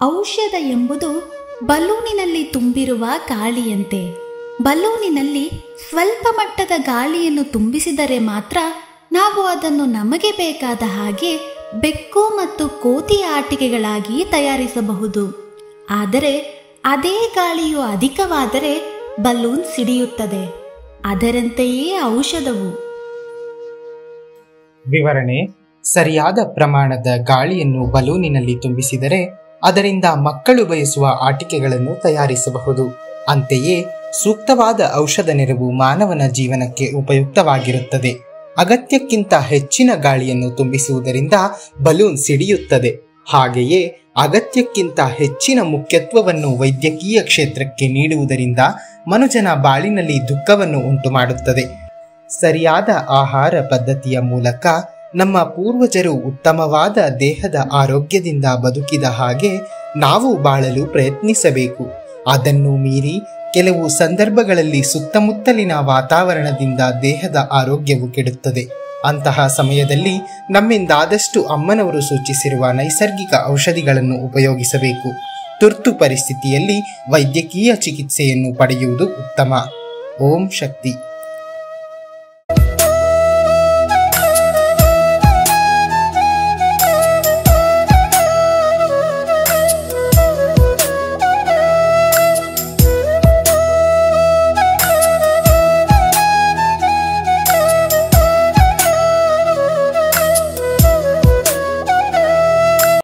ಔಷಧ ಎಂಬುದು ಬಲೂನಿನಲ್ಲಿ ತುಂಬಿರುವ ಗಾಳಿಯಂತೆ ಬಲೂನಿನಲ್ಲಿ ಸ್ವಲ್ಪ ಮಟ್ಟದ ಗಾಳಿಯನ್ನು ತುಂಬಿಸಿದರೆ ಮಾತ್ರ ನಾವು ಅದನ್ನು ನಮಗೆ ಬೇಕಾದ ಹಾಗೆ ಬೆಕ್ಕು ಮತ್ತು ಕೋತಿ ಆಟಿಕೆಗಳಾಗಿ ತಯಾರಿಸಬಹುದು ಆದರೆ ಅದೇ ಗಾಳಿಯು ಅಧಿಕವಾದರೆ ಬಲೂನ್ ಸಿಡಿಯುತ್ತದೆ ಅದರಂತೆಯೇ ಔಷಧವು ವಿವರಣೆ ಸರಿಯಾದ ಪ್ರಮಾಣದ ಗಾಳಿಯನ್ನು ಬಲೂನಿನಲ್ಲಿ ತುಂಬಿಸಿದರೆ ಅದರಿಂದ ಮಕ್ಕಳು ಬಯಸುವ ಆಟಿಕೆಗಳನ್ನು ತಯಾರಿಸಬಹುದು ಅಂತೆಯೇ ಸೂಕ್ತವಾದ ಔಷಧ ನೆರವು ಮಾನವನ ಜೀವನಕ್ಕೆ ಉಪಯುಕ್ತವಾಗಿರುತ್ತದೆ ಅಗತ್ಯಕ್ಕಿಂತ ಹೆಚ್ಚಿನ ಗಾಳಿಯನ್ನು ತುಂಬಿಸುವುದರಿಂದ ಬಲೂನ್ ಸಿಡಿಯುತ್ತದೆ ಹಾಗೆಯೇ ಅಗತ್ಯಕ್ಕಿಂತ ಹೆಚ್ಚಿನ ಮುಖ್ಯತ್ವವನ್ನು ವೈದ್ಯಕೀಯ ಕ್ಷೇತ್ರಕ್ಕೆ ನೀಡುವುದರಿಂದ ಮನುಜನ ಬಾಳಿನಲ್ಲಿ ದುಃಖವನ್ನು ಉಂಟುಮಾಡುತ್ತದೆ ಸರಿಯಾದ ಆಹಾರ ಪದ್ಧತಿಯ ಮೂಲಕ ನಮ್ಮ ಪೂರ್ವಜರು ಉತ್ತಮವಾದ ದೇಹದ ಆರೋಗ್ಯದಿಂದ ಬದುಕಿದ ಹಾಗೆ ನಾವು ಬಾಳಲು ಪ್ರಯತ್ನಿಸಬೇಕು ಅದನ್ನು ಮೀರಿ ಕೆಲವು ಸಂದರ್ಭಗಳಲ್ಲಿ ಸುತ್ತಮುತ್ತಲಿನ ವಾತಾವರಣದಿಂದ ದೇಹದ ಆರೋಗ್ಯವು ಕೆಡುತ್ತದೆ ಅಂತಹ ಸಮಯದಲ್ಲಿ ನಮ್ಮಿಂದಾದಷ್ಟು ಅಮ್ಮನವರು ಸೂಚಿಸಿರುವ ನೈಸರ್ಗಿಕ ಔಷಧಿಗಳನ್ನು ಉಪಯೋಗಿಸಬೇಕು ತುರ್ತು ಪರಿಸ್ಥಿತಿಯಲ್ಲಿ ವೈದ್ಯಕೀಯ ಚಿಕಿತ್ಸೆಯನ್ನು ಪಡೆಯುವುದು ಉತ್ತಮ ಓಂ ಶಕ್ತಿ